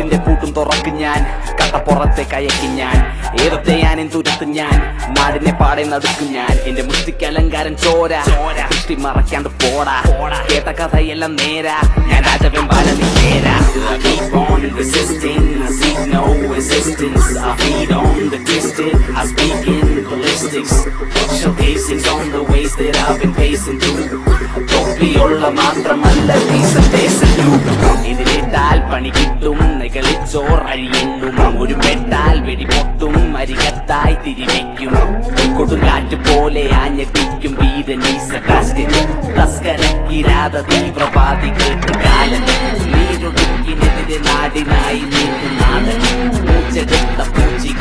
വാതിലിന്റെ പൂട്ടും തുറക്കും ഞാൻ കട്ടപ്പുറത്തെ കയക്കും ഞാൻ ഏതൊക്കെ ഞാൻ തുരത്തും ഞാൻ നാടിനെ പാടെ നടുക്കും ഞാൻ എന്റെ മുഷ്ടിക്ക് അലങ്കാരം ചോര ദൃഷ്ടി മറക്കാണ്ട് പോടാ കേട്ട കഥയെല്ലാം നേരാ ഞാൻ രാജവൻ ബാലനി ചേരാ I keep on resisting, I seek no resistance. I feed on the twisted, I speak in ballistics. Showcasing on the ways that I've been pacing through. തൊപ്പിയുള്ള മാത്രമല്ല ഇതിലിട്ടാൽ പണി കിട്ടും നികളിച്ചോറഴിയെന്നും ഒരു മെട്ടാൽ വെടിപൊട്ടും അരികത്തായി തിരിവെക്കും കൊടുങ്കാറ്റ് പോലെ ആഞ്ഞടിക്കും വീരനീ സെബാസ്റ്റ്യൻ തസ്കരക്കിരാത തീവ്രവാദി കേട്ട് കാലൻ നീരൊടുക്കിനെതിരെ നാടിനായി നീക്കും നാടൻ പൂച്ചെടുത്ത പൂച്ചി